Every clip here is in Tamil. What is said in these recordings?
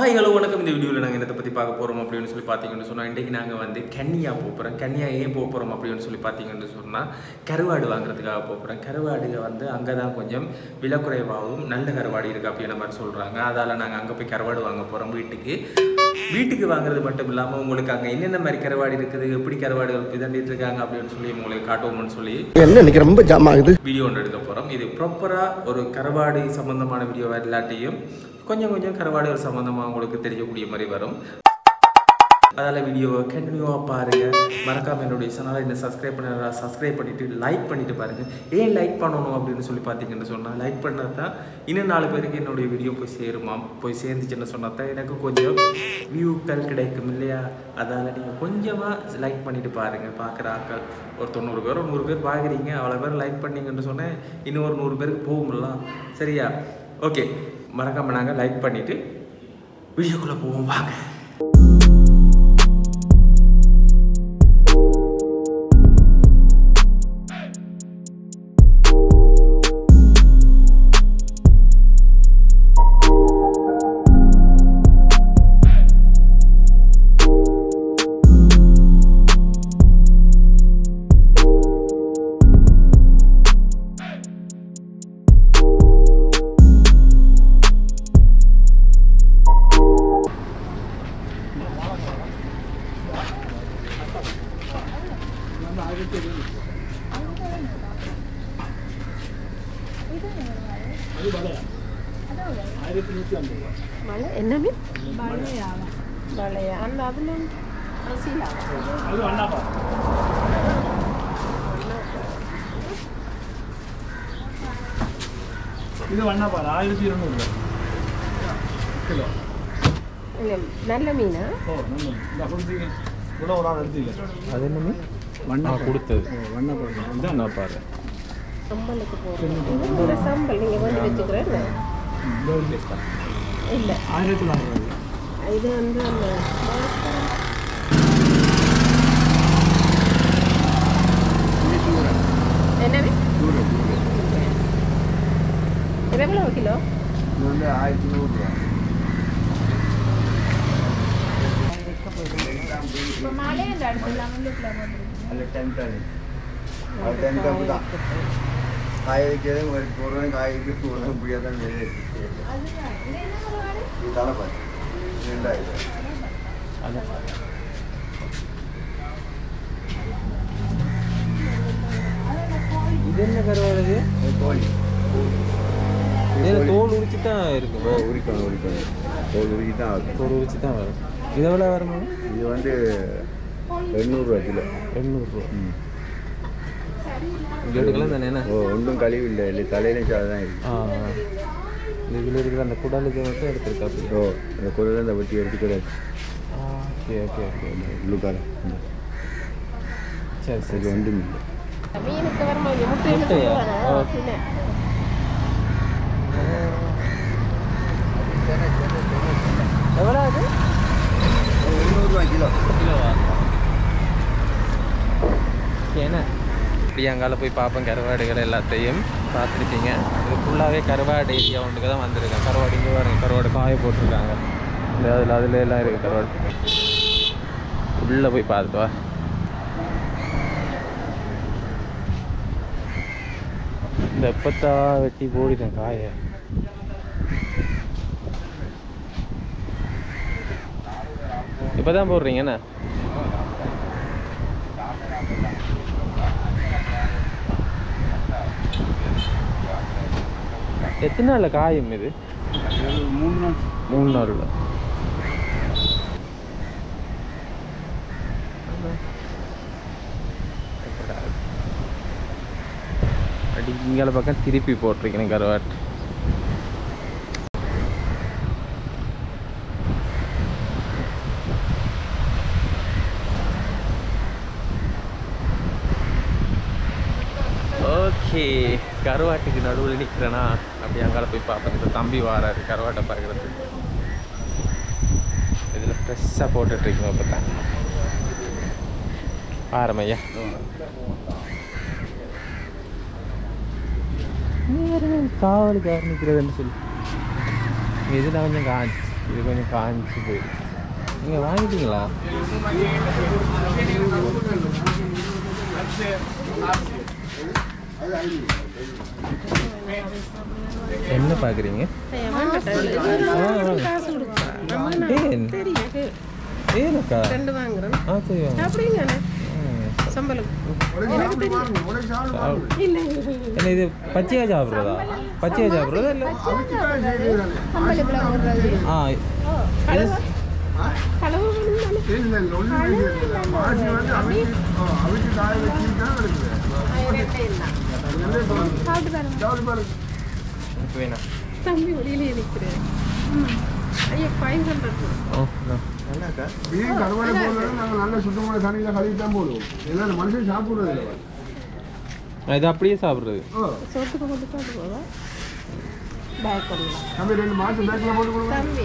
ஹாய் ஹலோ வணக்கம் இந்த வீடியோவில் நாங்கள் என்னத்தை பற்றி பார்க்க போகிறோம் அப்படின்னு சொல்லி பார்த்தீங்கன்னு சொன்னால் இன்றைக்கி நாங்கள் வந்து கன்னியா போக போகிறோம் கன்னியா ஏன் போக போகிறோம் அப்படின்னு சொல்லி பார்த்தீங்கன்னு சொன்னால் கருவாடு வாங்குறதுக்காக போக போகிறோம் கருவாடு வந்து அங்கே தான் கொஞ்சம் விலை குறைவாகவும் நல்ல கருவாடு இருக்குது அப்படின்ற மாதிரி சொல்கிறாங்க அதால் நாங்கள் அங்கே போய் கருவாடு வாங்க போகிறோம் வீட்டுக்கு வீட்டுக்கு வாங்குறது மட்டும் இல்லாமல் உங்களுக்கு அங்கே என்னென்ன மாதிரி கருவாடு இருக்குது எப்படி கருவாடுகள் பிதண்டிட்டு இருக்காங்க அப்படின்னு சொல்லி உங்களுக்கு காட்டுவோம்னு சொல்லி என்ன இன்னைக்கு ரொம்ப ஜாம் ஆகுது வீடியோ ஒன்று எடுக்க போகிறோம் இது ப்ராப்பராக ஒரு கருவாடு சம்மந்தமான வீடியோ இல்லாட்டியும் கொஞ்சம் கொஞ்சம் கருவாடுகள் சம்மந்தமாக உங்களுக்கு தெரியக்கூடிய மாதிரி வரும் அதால் வீடியோவை கண்டினியூவாக பாருங்கள் மறக்காம என்னுடைய சேனலை இன்னும் சப்ஸ்கிரைப் பண்ண சப்ஸ்கிரைப் பண்ணிவிட்டு லைக் பண்ணிட்டு பாருங்கள் ஏன் லைக் பண்ணணும் அப்படின்னு சொல்லி பார்த்தீங்கன்னு சொன்னால் லைக் பண்ணால் தான் இன்னும் நாலு பேருக்கு என்னுடைய வீடியோ போய் சேருமா போய் சேர்ந்துச்சுன்னு சொன்னால் தான் எனக்கு கொஞ்சம் வியூக்கள் கிடைக்கும் இல்லையா அதால் நீங்கள் கொஞ்சமாக லைக் பண்ணிட்டு பாருங்கள் பார்க்குற ஆட்கள் ஒரு தொண்ணூறு பேர் ஒரு நூறு பேர் பார்க்குறீங்க அவ்வளோ பேர் லைக் பண்ணீங்கன்னு சொன்னேன் இன்னும் ஒரு நூறு பேருக்கு போகும்ல சரியா ஓகே மறக்காமல் நாங்கள் லைக் பண்ணிவிட்டு வீடியோக்குள்ளே போவோம் வாங்க மலை என்ன மீன் வளையா அந்த அதில் ரசீலா இது வண்ணாப்பால் ஆயிரத்தி இருநூறு கிலோ இல்லை நல்ல மீனா ஓ நல்ல இந்த கொடுத்தீங்க கூட ஒரு ஆள் எடுத்தீங்க அது என்ன வண்ணா கொடுத்தது வண்ணாப்பால் இதான் நான் பாரு சம்பளுக்கு போகிறோம் இந்த சம்பல் நீங்கள் வந்து வச்சுக்கிறேன் இல்லை ஆயிரத்தி நானூறு இது வந்து அந்த என்ன மீன் இது எவ்வளோ கிலோ இது வந்து ஆயிரத்தி நூறுரூவா இப்போ மழை அந்த இடத்துல அது டென் டன் அது டென் டன் தான் காய வைக்கிறது ஒரு போடுறோம் காய வைக்க போடுறோம் இப்படியே தான் வெளியே இருக்கு இது தலை பார்த்து ரெண்டாயிரம் இது என்ன கருவாடு இது கோழி இது தோல் உரிச்சு தான் இருக்கு ஓ உரிக்கணும் உரிக்கணும் தோல் உரிக்கி தான் ஆகும் தோல் உரிச்சு தான் வரும் இது எவ்வளோ வரணும் இது வந்து எண்ணூறுரூவா கிலோ எண்ணூறுரூவா இங்கே எடுக்கலாம் தானே என்ன ஓ ஒன்றும் கழிவு இல்லை இல்லை தலையிலையும் சாலை தான் இருக்கு ஆ இந்த இதில் இருக்கிற அந்த குடலுக்கு மட்டும் எடுத்துருக்கா அப்படி ஓ அந்த குரல் அந்த வெட்டி எடுத்துக்கிறாரு ஓகே ஓகே ஓகே உள்ளுக்கால சரி சரி இது ஒன்றும் இல்லை மீனுக்கு வர மாதிரி முட்டை முட்டையா? ஆ. சின்ன எவ்வளோ அது எண்ணூறுரூவா கிலோ கிலோவா என்ன பிரியங்கால போய் பார்ப்பேன் கருவாடுகள் எல்லாத்தையும் பார்த்துருப்பீங்க இது ஃபுல்லாகவே கருவாடு ஏரியா ஒன்றுக்கு தான் வந்திருக்கேன் கருவாடு இங்கே பாருங்க கருவாடு காய போட்டிருக்காங்க இந்த அதில் அதில் எல்லாம் இருக்குது கருவாடு உள்ளே போய் பார்த்துட்டு வா இந்த எப்பத்தா வெட்டி போடிட்டேன் காயை இப்போ தான் போடுறீங்க என்ன எத்தனை நாளில் காயும் இது மூணு நாள் மூணு நாளில் அடி இங்கால பக்கம் திருப்பி போட்டிருக்கேன் கருவாட்டு ஓகே கருவாட்டுக்கு நடுவில் நிற்கிறேன்னா அப்படி அங்கால போய் பார்ப்பேன் இந்த தம்பி வாராரு கருவாட்டை பார்க்குறதுக்கு இதில் ஃப்ரெஷ்ஷாக போட்டுட்ருக்கீங்க இப்போ தான் ஆரம்பையா காவலுக்கு நிற்கிறதுன்னு சொல்லி இதில் கொஞ்சம் காஞ்சி இது கொஞ்சம் காஞ்சி போயிடுச்சு நீங்கள் வாங்கிட்டீங்களா என்ன பார்க்குறீங்க காசு கொடுப்பா ஏன் தெரியாது ஏனக்கா ரெண்டு வாங்குறேன் ஆ சரி வாங்க அப்படிங்க ம். சம்பளம் இல்ல இல்ல இல்ல என்ன இது பச்சையா சாப்பிட்றதா பச்சையா சாப்பிட்றதா இல்லை சம்பளம் வாங்குறது ஆ இது கலவு பண்ணி சாப்பிட்டு பாருங்க இப்போ வேணாம் தம்பி வெளியிலே நிற்கிறேன் ஐயா ஃபைவ் ஹண்ட்ரட் ஓ நான் என்னக்கா மீன் கருவாடை போடுறது நாங்கள் நல்ல சுத்தமான தண்ணியில் கழுவி தான் போடுவோம் எல்லாம் மனுஷன் சாப்பிடுறது இல்லை நான் இது அப்படியே சாப்பிட்றது ஓ சோத்துக்கு கொண்டு சாப்பிட்டு போவா பேக் பண்ணலாம் தம்பி ரெண்டு மாதம் பேக்கில் போட்டு கொடுங்க தம்பி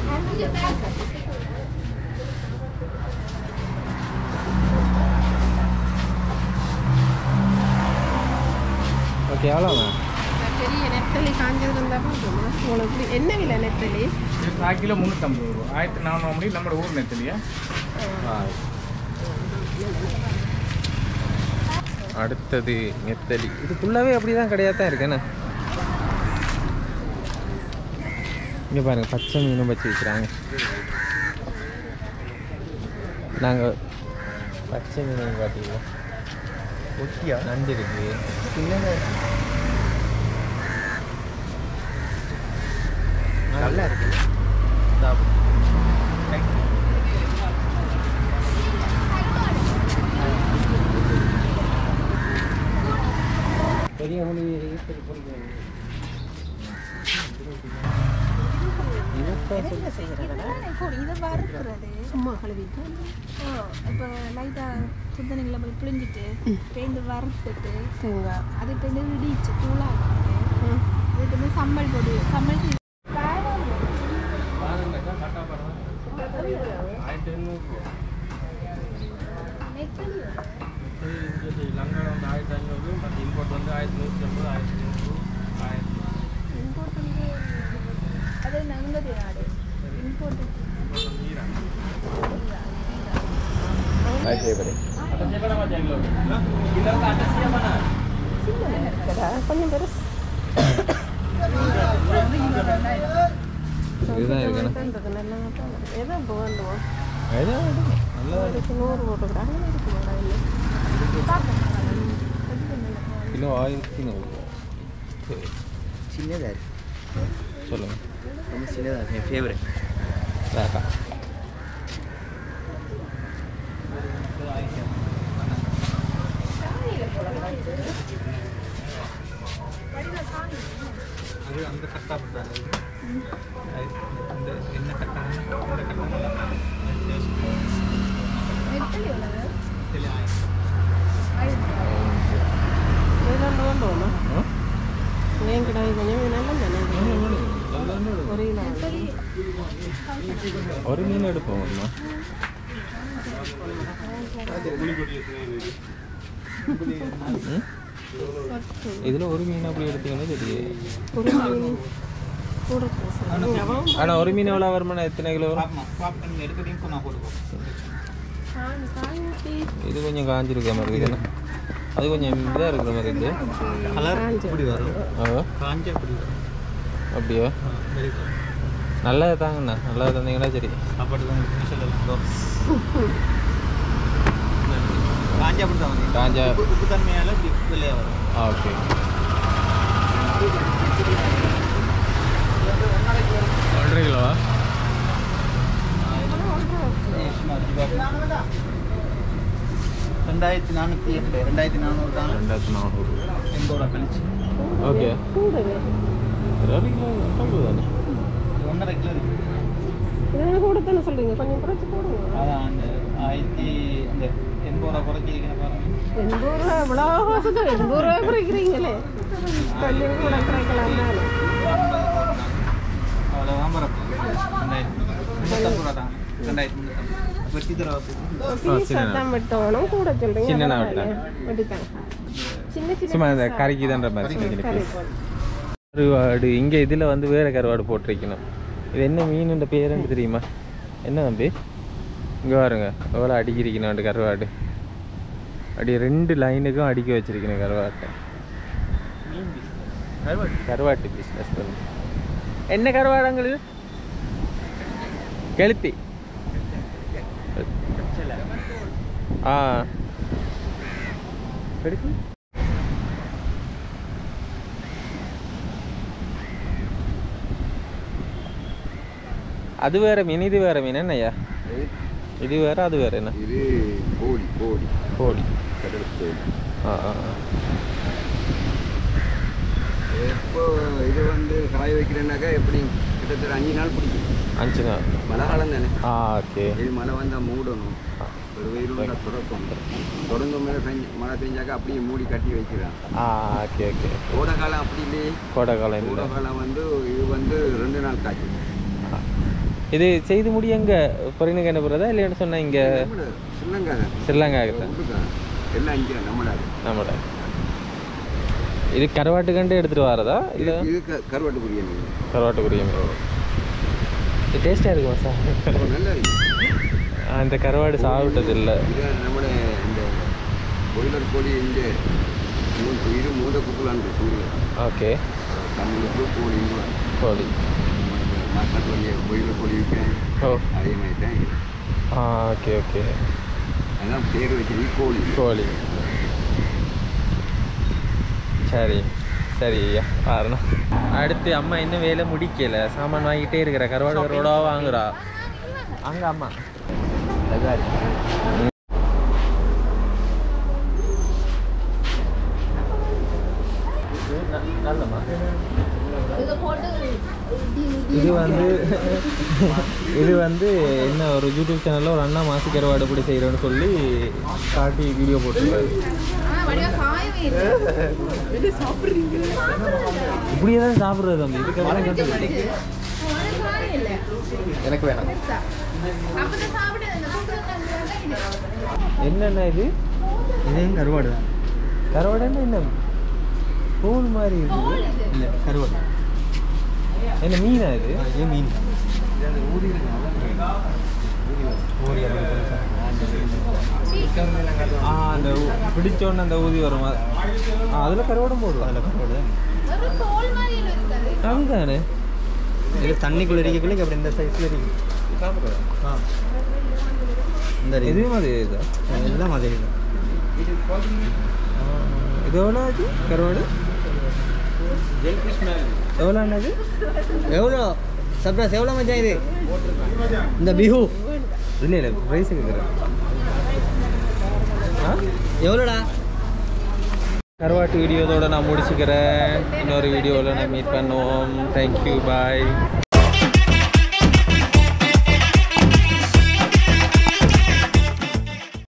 ஓகே எவ்வளோண்ணா பெரிய நெத்தலி காஞ்சது இருந்தால் போதுமா உங்களுக்கு என்ன விலை நெத்தலி இது கால் கிலோ முந்நூற்றம்பது ரூபா ஆயிரத்தி நானூறு மணி நம்ம ஊர் நெத்திலியா அடுத்தது நெத்தலி இது ஃபுல்லாகவே அப்படி தான் கிடையாது தான் இருக்கேண்ணே இங்கே பாருங்க பச்சை மீனும் வச்சு விற்கிறாங்க நாங்கள் பச்சை மீன் பார்த்தீங்களா ஒட்டியா நண்டு இருக்கு நல்லா இருக்கு சாப்பிடு பெரிய மொழி சும்மா கழுவிட்டு இப்போ லைட்டாக சுத்தனைங்களை போய் புழிஞ்சிட்டு பேந்து வறுத்துட்டு தேங்காய் அது இப்போ வந்து இடிச்சு தூளாக்கிட்டு அதுக்கு வந்து சம்பல் போடு சம்பல் செய்து லங்கா வந்து ஆயிரத்தி ஐநூறு மற்ற இம்போர்ட் வந்து ஆயிரத்தி நூற்றி ஐம்பது ஆயிரத்தி நூறு ஆயிரத்தி இம்போர்ட் வந்து அது நங்கதி நாடு இம்போர்ட் கொஞ்சம் பெருசு இதுதான் இருக்குண்ணா பண்றது நல்லா தான் இருக்கு. எதை இப்போ வேண்டுவோம் அதுதான் நல்லா அதுக்கு நூறு போட்டுக்கிறாங்க இருக்கு மேடம் இல்லை கிலோ ஆயிரத்தி நூறு சரி சின்னதாக இருக்கு சொல்லுங்கள் ரொம்ப சின்னதாக இருக்கு என் ஃபேவரட் வேக்கா அது அந்த கட்டா போட்டாங்க இந்த என்ன கட்டாங்க இந்த கட்டாங்க நெத்தலி உள்ளது இதெல்லாம் வேண்டுவோமா ஏன் கிடாய் கொஞ்சம் நல்லா தானே ஒரு கிலோ ஒரு மீன் எடுப்போம் அம்மா ம்? இதுல ஒரு மீன் அப்படி எடுத்தீங்கன்னா தெரியும் ஒரு மீன் கூட பேசுகிறேன் ஆனா ஒரு மீன் எவ்வளோ வருமானம் எத்தனை கிலோ வரும் பாப்பா பாப்பா நீங்கள் எடுக்கிறதையும் நான் போட்டுக்கோ இது கொஞ்சம் காஞ்சிருக்க மாதிரி இருக்குதுண்ணா அது கொஞ்சம் இதாக இருக்கிற மாதிரி இருக்குது கலர் இப்படி வரும் ஆ காஞ்ச இப்படி வரும் அப்படியா வெரி நல்லது தாங்கண்ணா நல்லது தந்தீங்கன்னா சரி சாப்பாடு தான் ஸ்பெஷல் இருக்கும் காஞ்ச அப்படி தான் வரும் காஞ்சா உப்பு உப்பு தன்மையால் இப்படி வெள்ளையாக வரும் ஆ ஓகே ஒன்றரை கிலோவா ரெண்டாயிரத்தி நானூற்றி எட்டு ரெண்டாயிரத்தி நானூறு தான் ரெண்டாயிரத்தி நானூறு எண்பது ரூபா கழிச்சு ஓகே கூடவே ரெண்டு கிலோ ஐம்பது தானே இது ஒன்றரை கிலோ இருக்கு இதெல்லாம் கூட தானே சொல்கிறீங்க கொஞ்சம் குறைச்சி போடுங்க அதான் அந்த ஆயிரத்தி அந்த எண்பது ரூபா குறைச்சி பாருங்க எண்பது ரூபா இவ்வளோ வசதி எண்பது ரூபா குறைக்கிறீங்களே கொஞ்சம் கூட குறைக்கலாம் தானே அவ்வளோ வாம்பரம் ரெண்டாயிரத்தி முந்நூற்றம்பது ரூபா தான் ரெண்டாயிரத்தி முந்நூற்றம்பது வெட்டி தர பீஸ் தான் வெட்டணும் கூட சொல்கிறீங்க சின்னதா அதான் வெட்டணும். வெட்டித்தாங்க சின்ன சின்ன சும்மா இந்த கறிக்கு தான்ற மாதிரி சின்ன சின்ன கறி piece. கருவாடு இங்கே இதில் வந்து வேறு கருவாடு போட்டிருக்கணும் இது என்ன மீனுன்ற பேருன்னு தெரியுமா என்ன தம்பி இங்கே பாருங்க எவ்வளோ அடிக்கிறீங்கண்ணாண்டு கருவாடு அப்படி ரெண்டு லைனுக்கும் அடிக்க வச்சிருக்கணும் கருவாட்டை கருவாட்டு பிஸ்னஸ் தம்பி என்ன கருவாடங்கள் இது கெளுத்தி ஆ எடுக்கு அது வேற மீன் இது வேற மீன் என்னய்யா இது வேற அது வேற என்ன இது கோழி கோழி கோழி கடல் கோழி ஆ ஆ ஆ. எப்போ இது வந்து காய வைக்கிறேன்னாக்கா எப்படி கிட்டத்தட்ட அஞ்சு நாள் பிடிக்கும் அஞ்சு நாள் மழை காலம் தானே ஆ ஓகே இது மழை வந்தால் மூடணும் ஒரு வெயில் வந்தால் துறக்கணும் தொடர்ந்து மேலே பெஞ்சு மழை பெஞ்சாக்கா அப்படியே மூடி கட்டி வைக்கிறான் ஆ ஓகே ஓகே கோடை காலம் அப்படி இல்லையே கோடை காலம் கோடை இல்லை காலம் வந்து இது வந்து ரெண்டு நாள் காய்ச்சி இது செய்து முடிய எங்க பொறினுக்கு என்ன போகிறதா இல்லைன்னு சொன்னா இங்க ஸ்ரீலங்கா தான் ஸ்ரீலங்காவுக்கு தான் உள்ளுக்கா. எல்லாம் இங்கே நம்மளாது நம்மட இது கருவாட்டு கண்டு எடுத்துட்டு வரதா இல்லை இது க- கருவாட்டு பிரியாணி கருவாட்டுக்குரிய மீன் இது டேஸ்ட்டாக இருக்குமா சார் ஓ, நல்லா இருக்கு இந்த கருவாடு சாப்பிட்டது இல்லை இது நம்மளோட இந்த பாய்லர் கோழி இங்கே மூ- இது மூத குப்பலான்னு சூரியன் ஓகே தமிழுக்கு கோழி கோழி மார்க்கெட் வழியாக பாய்லர் கோழி விற்கிறேன் ஓ அதே மாதிரி தான் இது ஆ ஓகே ஓகே அதான் பேர் வச்சது கோழி கோழி சரி சரி ஐயா பாருண்ணா அடுத்து அம்மா இன்னும் வேலை முடிக்கல சாமான் வாங்கிட்டே இருக்கிற கருவாடு கருவாடா வாங்குறா அங்க அம்மா அழகா இருக்கு நல்லம்மா இதை போட்டு இது வந்து இது வந்து என்ன ஒரு யூடியூப் சேனலில் ஒரு அண்ணா மாசி கருவாடு எப்படி செய்கிறோன்னு சொல்லி காட்டி வீடியோ போட்டிருக்காரு ஆ வடிவா காயவே இல்லை இப்படியே தான் சாப்பிட்றது தம்பி இதுக்கெல்லாம் ஒரு காயம் இல்லை எனக்கு வேணாம் பெருசா. அப்பதான் சாப்பிட்டு அந்த குக்கர் இது என்னென்ன இது இதையும் கருவாடு தான் கருவாடுன்னா என்ன தோல் மாதிரி இருக்கு தோல் இது இல்லை கருவாடு என்ன மீனா இது இது மீன் ஆ அந்த ஊ- பிடிச்சோன்னு அந்த ஊதி வரும் அது- ஆ, அதுல கருவாடும் போடுவோம் அதில் கருவாடு ஒரு தோல் மாதிரி இருக்காது அதுதானே இது தண்ணிக்குள்ளே இருக்கக்குள்ளே அப்படி இந்த சைஸில் இருக்கு ஆ இந்த இது மாதிரி இதுதான் எல்லாம் அதே தான் இது எவ்வளோ ஆச்சு கருவாடு எவ்வளோ அண்ணாது எவ்வளோ சப்ராஸ் எவ்வளோ மச்சான் இது இந்த பிஹு இல்லை இல்லை ப்ரைஸ் கேட்குறேன் ஆ எவ்வளோடா கருவாட்டு வீடியோதோட நான் முடிச்சுக்கிறேன் இன்னொரு வீடியோவில் நான் மீட் பண்ணுவோம் தேங்க்யூ பாய்